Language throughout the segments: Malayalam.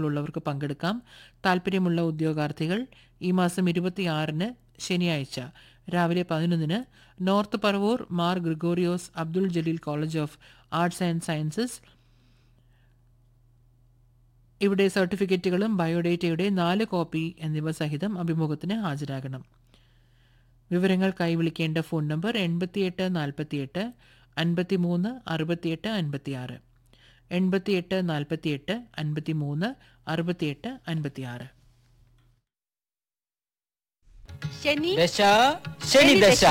താൽപ്പര്യങ്ങളുള്ളവർക്ക് പങ്കെടുക്കാം താൽപ്പര്യമുള്ള ഉദ്യോഗാർത്ഥികൾ ഈ മാസം ഇരുപത്തിയാറിന് ശനിയാഴ്ച രാവിലെ പതിനൊന്നിന് north Paravur Mar Gregorios Abdul Jaleel college of arts and sciences ഇവിടെ സർട്ടിഫിക്കറ്റുകളും ബയോഡേറ്റയുടെ നാല് കോപ്പി എന്നിവ സഹിതം അഭിമുഖത്തിന് ഹാജരാകണം വിവരങ്ങൾക്കായി വിളിക്കേണ്ട ഫോൺ നമ്പർ എൺപത്തിയെട്ട് നാൽപ്പത്തിയെട്ട് അൻപത്തിമൂന്ന് അറുപത്തിയെട്ട് അൻപത്തിയാറ് എൺപത്തിയെട്ട് നാൽപ്പത്തിയെട്ട് അൻപത്തിമൂന്ന് അറുപത്തിയെട്ട് അൻപത്തിയാറ് ശനി ദശ ശനി ദശ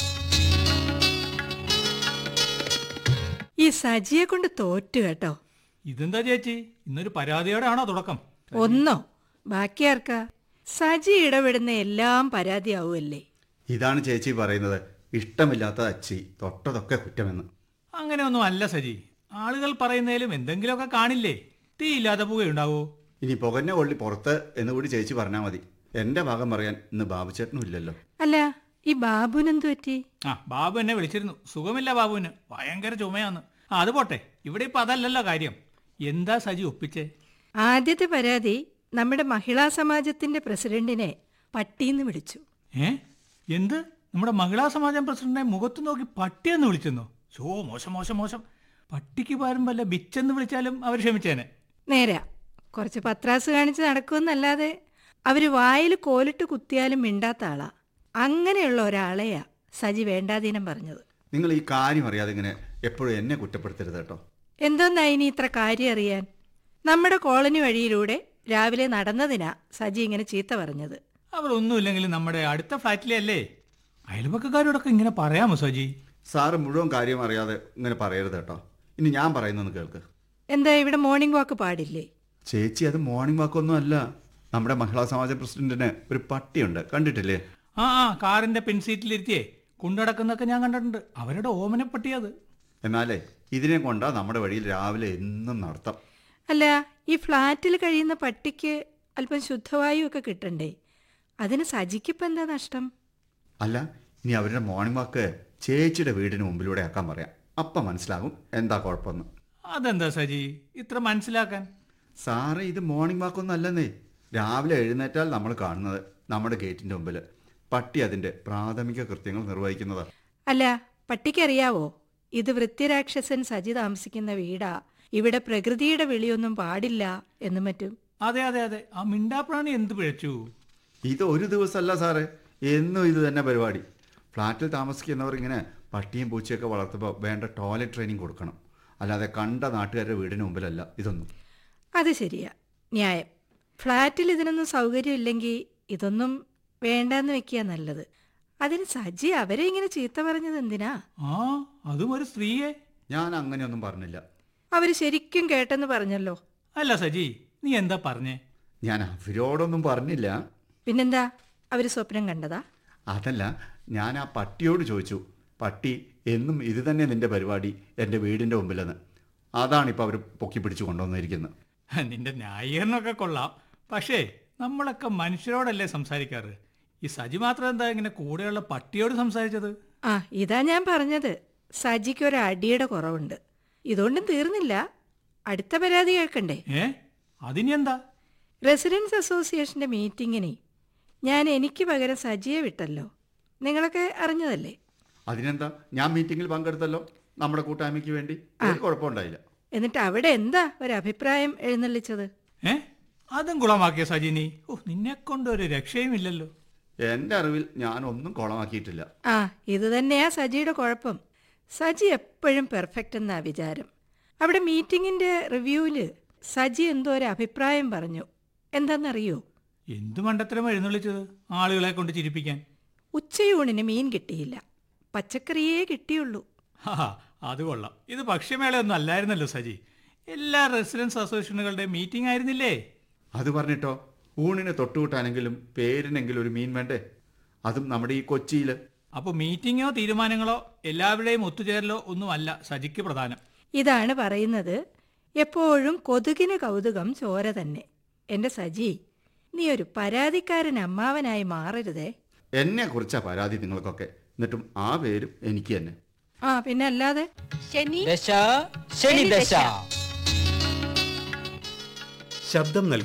ഈ സജിയെ കൊണ്ട് തോറ്റു കേട്ടോ ഇതെന്താ ചേച്ചി ഇന്നൊരു പരാതിയോടെയാണോ തുടക്കം ഒന്നോ ബാക്കി ആർക്കാ സജി ഇടപെടുന്ന എല്ലാം പരാതിയാവുമല്ലേ ഇതാണ് ചേച്ചി പറയുന്നത് ഇഷ്ടമില്ലാത്ത അച്ചി തൊട്ടതൊക്കെ കുറ്റമെന്ന് അങ്ങനെയൊന്നും അല്ല സജി ആളുകൾ പറയുന്നതിലും എന്തെങ്കിലുമൊക്കെ കാണില്ലേ തീ ഇല്ലാത്ത പുകയുണ്ടാവോ ഇനി പുകഞ്ഞ കൊള്ളി പുറത്ത് എന്ന് കൂടി ചേച്ചി പറഞ്ഞാൽ മതി എൻ്റെ ഭാഗം പറയാൻ ഇന്ന് ബാബുച്ചേട്ടനും ഇല്ലല്ലോ അല്ല ഈ ബാബുനെന്തു പറ്റി ആ ബാബു എന്നെ വിളിച്ചിരുന്നു സുഖമില്ല ബാബുവിന് ഭയങ്കര ചുമയാന്ന് ആ അത് പോട്ടെ ഇവിടെ ഇപ്പൊ അതല്ലല്ലോ കാര്യം എന്താ സജി ഒപ്പിച്ചേ ആദ്യത്തെ പരാതി നമ്മുടെ മഹിളാ സമാജത്തിന്റെ പ്രസിഡന്റിനെ പട്ടീന്ന് വിളിച്ചു ഏ എന്ത് നമ്മുടെ മഹിളാ സമാജം പ്രസിഡന്റിനെ മുഖത്ത് നോക്കി പട്ടിയെന്ന് വിളിച്ചെന്നോ ചോ മോശം മോശം മോശം പട്ടിക്ക് പാരും വല്ല ബിച്ചെന്ന് വിളിച്ചാലും അവർ ക്ഷമിച്ചേനെ നേരാ കുറച്ച് പത്രാസ് കാണിച്ച് നടക്കുമെന്നല്ലാതെ അവര് വായിൽ കോലിട്ട് കുത്തിയാലും മിണ്ടാത്ത ആളാ അങ്ങനെയുള്ള ഒരാളെയാ സജി വേണ്ടാതീനം പറഞ്ഞത് നിങ്ങൾ ഈ കാര്യം അറിയാതെ ഇങ്ങനെ എപ്പോഴും എന്നെ കുറ്റപ്പെടുത്തരുത് കേട്ടോ എന്തോന്നാ ഇനി ഇത്ര കാര്യം അറിയാൻ നമ്മുടെ കോളനി വഴിയിലൂടെ രാവിലെ നടന്നതിനാ സജി ഇങ്ങനെ ചീത്ത പറഞ്ഞത് അവർ ഒന്നുമില്ലെങ്കിലും നമ്മുടെ അടുത്ത ഫ്ലാറ്റിലെ അല്ലേ അയൽപക്കക്കാരോടൊക്കെ ഇങ്ങനെ പറയാമോ സജി സാറ് മുഴുവൻ കാര്യം അറിയാതെ ഇങ്ങനെ പറയരുത് കേട്ടോ ഇനി ഞാൻ പറയുന്നൊന്ന് കേൾക്ക് എന്താ ഇവിടെ മോർണിംഗ് വാക്ക് പാടില്ലേ ചേച്ചി അത് മോർണിംഗ് വാക്കൊന്നും അല്ല നമ്മുടെ മഹിളാ സമാജ പ്രസിഡന്റിന് ഒരു പട്ടിയുണ്ട് കണ്ടിട്ടില്ലേ ആ ആ കാറിന്റെ പിൻസീറ്റിലിരുത്തിയേ കൊണ്ടടക്കുന്നൊക്കെ ഞാൻ കണ്ടിട്ടുണ്ട് അവരുടെ ഓമനപ്പട്ടി അത് എന്നാലേ ഇതിനെ കൊണ്ടാ നമ്മുടെ വഴിയിൽ രാവിലെ എന്നും നടത്താം അല്ല ഈ ഫ്ലാറ്റിൽ കഴിയുന്ന പട്ടിക്ക് അല്പം ശുദ്ധവായു ഒക്കെ കിട്ടണ്ടേ അതിന് സജിക്കിപ്പോൾ എന്താ നഷ്ടം അല്ല ഇനി അവരുടെ മോർണിംഗ് വാക്ക് ചേച്ചിയുടെ വീടിന് മുമ്പിലൂടെ ആക്കാൻ പറയാം അപ്പം മനസ്സിലാകും എന്താ കുഴപ്പമെന്ന് അതെന്താ സജി ഇത്ര മനസ്സിലാക്കാൻ സാറേ ഇത് മോർണിംഗ് വാക്കൊന്നും അല്ലെന്നേ രാവിലെ എഴുന്നേറ്റാൽ നമ്മൾ കാണുന്നത് നമ്മുടെ ഗേറ്റിന്റെ മുമ്പിൽ പട്ടി അതിന്റെ പ്രാഥമിക കൃത്യങ്ങൾ നിർവഹിക്കുന്നതാണ് അല്ല പട്ടിക്കറിയാവോ ഇത് വൃത്തിരാക്ഷസൻ സജി താമസിക്കുന്ന വീടാ ഇവിടെ പ്രകൃതിയുടെ വിളിയൊന്നും പാടില്ല എന്നും മറ്റും അതെ അതെ അതെ ആ മിണ്ടാപ്രാണി എന്ത് പിഴച്ചു ഇത് ഒരു ദിവസമല്ല സാറേ എന്നും ഇത് തന്നെ പരിപാടി ഫ്ലാറ്റിൽ താമസിക്കുന്നവർ ഇങ്ങനെ പട്ടിയും പൂച്ചയൊക്കെ വളർത്തുമ്പോൾ വേണ്ട ടോയ്ലറ്റ് ട്രെയിനിങ് കൊടുക്കണം അല്ലാതെ കണ്ട നാട്ടുകാരുടെ വീടിന് മുമ്പിലല്ല ഇതൊന്നും അത് ശരിയാ ന്യായം ഫ്ലാറ്റിൽ ഇതിനൊന്നും സൗകര്യമില്ലെങ്കിൽ ഇതൊന്നും വേണ്ടാന്ന് വെക്കുക നല്ലത് അതിന് സജി അവരെ ഇങ്ങനെ ചീത്ത പറഞ്ഞത് എന്തിനാ ആ അതും ഒരു സ്ത്രീയെ ഞാൻ അങ്ങനെയൊന്നും പറഞ്ഞില്ല അവര് ശരിക്കും കേട്ടെന്ന് പറഞ്ഞല്ലോ അല്ല സജി നീ എന്താ പറഞ്ഞേ ഞാൻ അവരോടൊന്നും പറഞ്ഞില്ല പിന്നെന്താ അവര് സ്വപ്നം കണ്ടതാ അതല്ല ഞാൻ ആ പട്ടിയോട് ചോദിച്ചു പട്ടി എന്നും ഇത് തന്നെ നിന്റെ പരിപാടി എൻ്റെ വീടിൻ്റെ മുമ്പിലെന്ന് അതാണിപ്പോൾ അവർ പൊക്കി പിടിച്ചു കൊണ്ടുവന്നിരിക്കുന്നത് നിന്റെ ന്യായീകരണമൊക്കെ കൊള്ളാം പക്ഷേ നമ്മളൊക്കെ മനുഷ്യരോടല്ലേ സംസാരിക്കാറ് ഈ സജി മാത്രം എന്താ ഇങ്ങനെ കൂടെയുള്ള പട്ടിയോട് സംസാരിച്ചത് ആ ഇതാ ഞാൻ പറഞ്ഞത് സജിക്ക് ഒരു അടിയുടെ കുറവുണ്ട് ഇതുകൊണ്ടും തീർന്നില്ല അടുത്ത പരാതി കേൾക്കണ്ടേ ഏ അതിനി എന്താ റെസിഡൻസ് അസോസിയേഷന്റെ മീറ്റിങ്ങിനെ ഞാൻ എനിക്ക് പകരം സജിയെ വിട്ടല്ലോ നിങ്ങളൊക്കെ അറിഞ്ഞതല്ലേ അതിനെന്താ ഞാൻ മീറ്റിങ്ങിൽ പങ്കെടുത്തല്ലോ നമ്മുടെ കൂട്ടായ്മയ്ക്ക് വേണ്ടി ഒരു കുഴപ്പമുണ്ടായില്ല എന്നിട്ട് അവിടെ എന്താ ഒരു അഭിപ്രായം എഴുന്നള്ളിച്ചത് ഏ അതും കുളമാക്കിയ സജിനി ഓ നിന്നെ കൊണ്ട് ഒരു രക്ഷയും ഇല്ലല്ലോ എൻ്റെ അറിവിൽ ഞാൻ ഒന്നും കുളമാക്കിയിട്ടില്ല ആ ഇത് തന്നെയാ സജിയുടെ കുഴപ്പം സജി എപ്പോഴും പെർഫെക്റ്റ് എന്നാ വിചാരം അവിടെ മീറ്റിങ്ങിന്റെ റിവ്യൂവില് സജി എന്തോ ഒരു അഭിപ്രായം പറഞ്ഞു എന്താണെന്നറിയോ എന്തു മണ്ടത്തരം എഴുന്നള്ളിച്ചത് ആളുകളെ കൊണ്ട് ചിരിപ്പിക്കാൻ ഉച്ചയൂണിന് മീൻ കിട്ടിയില്ല പച്ചക്കറിയേ കിട്ടിയുള്ളൂ ഹാ അത് കൊള്ളാം ഇത് ഭക്ഷ്യമേളയൊന്നും അല്ലായിരുന്നല്ലോ സജി എല്ലാ റെസിഡൻസ് അസോസിയേഷനുകളുടെ മീറ്റിംഗ് ആയിരുന്നില്ലേ അത് പറഞ്ഞിട്ടോ ഊണിന് തൊട്ടുകൂട്ടാനെങ്കിലും പേരിനെങ്കിലും ഒരു മീൻ വേണ്ടേ അതും നമ്മുടെ ഈ കൊച്ചിയിൽ അപ്പോൾ മീറ്റിങ്ങോ തീരുമാനങ്ങളോ എല്ലാവരുടെയും ഒത്തുചേരലോ ഒന്നുമല്ല സജിക്ക് പ്രധാനം ഇതാണ് പറയുന്നത് എപ്പോഴും കൊതുകിന് കൗതുകം ചോര തന്നെ എന്റെ സജി നീ ഒരു പരാതിക്കാരൻ അമ്മാവനായി മാറരുതേ എന്നെ കുറിച്ചാ പരാതി നിങ്ങൾക്കൊക്കെ എന്നിട്ടും ആ പേരും എനിക്ക് തന്നെ ആ പിന്നെ അല്ലാതെ ശനി ദശ ശനി ദശ ശബ്ദം നൽകി